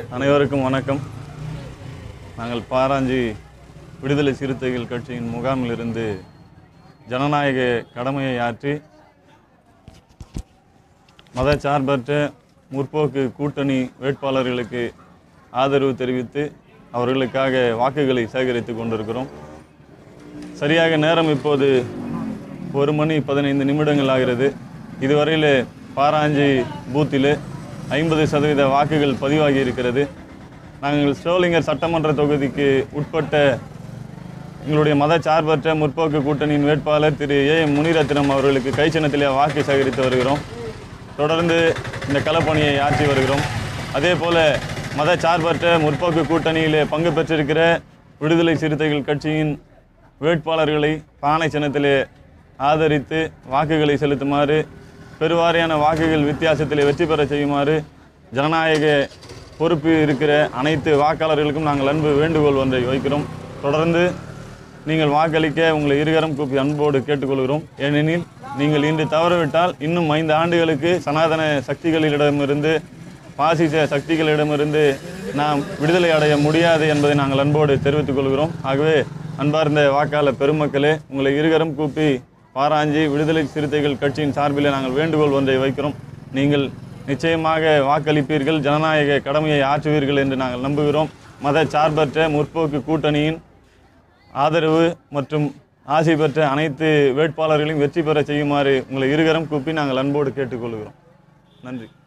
அனைவருக்கும் வணக்கம் நாங்கள் பாராஞ்சி விடுதலை சிறுத்தைகள் கட்சியின் முகாமிலிருந்து ஜனநாயக கடமையை ஆற்றி மதச்சார்பற்ற முற்போக்கு கூட்டணி வேட்பாளர்களுக்கு ஆதரவு தெரிவித்து அவர்களுக்காக வாக்குகளை சேகரித்து கொண்டிருக்கிறோம் சரியாக நேரம் இப்போது ஒரு மணி பதினைந்து நிமிடங்கள் ஆகிறது இதுவரையில் பாராஞ்சி பூத்தில் ஐம்பது சதவீத வாக்குகள் பதிவாகி இருக்கிறது நாங்கள் ஸ்டோலிங்கர் சட்டமன்ற தொகுதிக்கு உட்பட்ட எங்களுடைய மதச்சார்பற்ற முற்போக்கு கூட்டணியின் வேட்பாளர் திரு ஏ எம் முனிரத்னம் அவர்களுக்கு கைச்சின்னத்திலே வாக்கு சேகரித்து வருகிறோம் தொடர்ந்து இந்த களப்பணியை ஆற்றி வருகிறோம் அதே போல மதச்சார்பற்ற முற்போக்கு கூட்டணியிலே பங்கு பெற்றிருக்கிற விடுதலை சிறுத்தைகள் கட்சியின் வேட்பாளர்களை பானை சின்னத்திலே ஆதரித்து வாக்குகளை செலுத்துமாறு பெருவாரியான வாக்குகள் வித்தியாசத்திலே வெற்றி பெற செய்யுமாறு ஜனநாயக பொறுப்பு இருக்கிற அனைத்து வாக்காளர்களுக்கும் நாங்கள் அன்பு வேண்டுகோள் ஒன்றை வைக்கிறோம் தொடர்ந்து நீங்கள் வாக்களிக்க உங்களை இருகரம் கூப்பி அன்போடு கேட்டுக்கொள்கிறோம் ஏனெனில் நீங்கள் இன்று தவறவிட்டால் இன்னும் ஐந்து ஆண்டுகளுக்கு சனாதன சக்திகளிடமிருந்து பாசிச சக்திகளிடமிருந்து நாம் விடுதலை அடைய முடியாது என்பதை நாங்கள் அன்போடு தெரிவித்துக் கொள்கிறோம் ஆகவே அன்பார்ந்த வாக்காளர் பெருமக்களே உங்களை இருகரம் கூப்பி பாராஞ்சி விடுதலை சிறுத்தைகள் கட்சியின் சார்பில் நாங்கள் வேண்டுகோள் ஒன்றை வைக்கிறோம் நீங்கள் நிச்சயமாக வாக்களிப்பீர்கள் ஜனநாயக கடமையை ஆற்றுவீர்கள் என்று நாங்கள் நம்புகிறோம் மத சார்பற்ற முற்போக்கு கூட்டணியின் ஆதரவு மற்றும் ஆசை பெற்ற அனைத்து வேட்பாளர்களையும் வெற்றி பெற செய்யுமாறு உங்களை இருகரம் கூப்பி நாங்கள் அன்போடு கேட்டுக்கொள்கிறோம் நன்றி